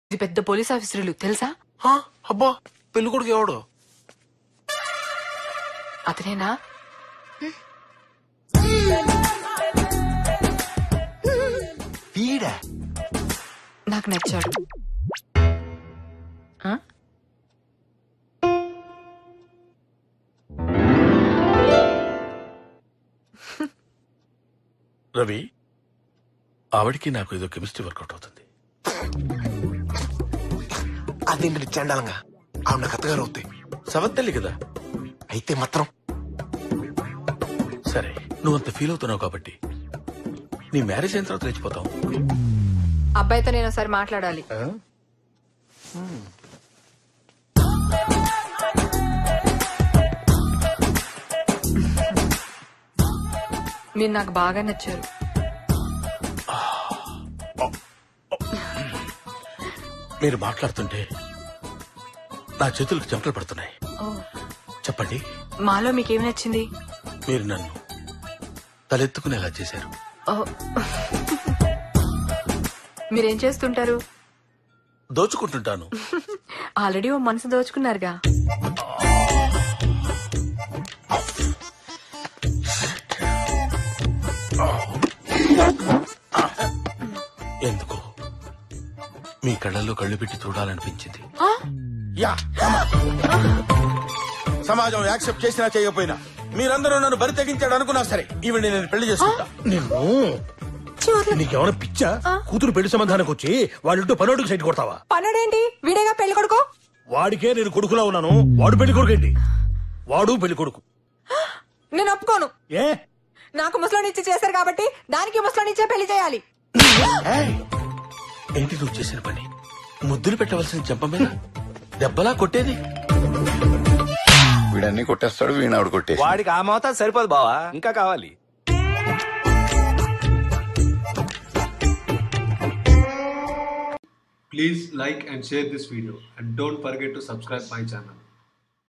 ఇది పెద్ద పోలీస్ ఆఫీసర్లు తెలుసా హా, అబ్బా పెళ్లి కొడుకు ఎవడు అతనేనా వీడా నాకు నచ్చాడు ఆ? రవి ఆవిడికి నాకు ఏదో కెమిస్ట్రీ వర్కౌట్ అవుతుంది అదేంటి చండాలంగా ఆవిడ నాకు అత్తగారు అవుతాయి సవత్తెల్లి కదా అయితే మాత్రం సరే నువ్వు అంత ఫీల్ అవుతున్నావు కాబట్టి నీ మ్యారేజ్ అయిన తర్వాత రెచ్చిపోతావు అబ్బాయితో నేను ఒకసారి మాట్లాడాలి మీరు నాకు బాగా నచ్చారు మీరు మాట్లాడుతుంటే నా చేతులకు చెమటలు పడుతున్నాయి ఓ, చెప్పండి మాలో మీకేం నచ్చింది మీరు నన్ను తలెత్తుకునేలా చేశారు ఓ. మీరేం చేస్తుంటారు దోచుకుంటుంటాను ఆల్రెడీ ఓ మనసు దోచుకున్నారుగా ఎందుకు మీ కళ్ళల్లో కళ్ళు పెట్టి చూడాలనిపించింది ఆ? యా సమాజం యాక్సెప్ట్ చేసినా చేయకపోయినా మీరందరూ నన్ను బరి తెగించాడు అనుకున్నా సరే ఈవిడ నేను పెళ్లి చేసుకుంటా నిన్ను నీకేమైనా పిచ్చా కూతురు పెళ్లి సంబంధానికి వచ్చి వాళ్ళింటూ పనోడికి సైట్ కొడతావా పన్నడేంటి వీడేగా పెళ్లి కొడుకో వాడికే నేను కొడుకులా ఉన్నాను వాడు పెళ్లి కొడుకు ఏంటి వాడు పెళ్లి కొడుకు నేను ఒప్పుకోను ఏ నాకు ముసలోనిచ్చి చేశారు కాబట్టి దానికి ముసలోనిచ్చే పెళ్లి చేయాలి ఏయ్! ఏంటి నువ్వు చేసిన పని ముద్దులు పెట్టవలసిన చెంప మీద దెబ్బలా కొట్టేది వీడన్నీ కొట్టేస్తాడు వీణ ఆవిడ కొట్టేసి వాడికి ఆ మోతాదు సరిపోదు బావా ఇంకా కావాలి Please like and share this video and don't forget to subscribe my channel.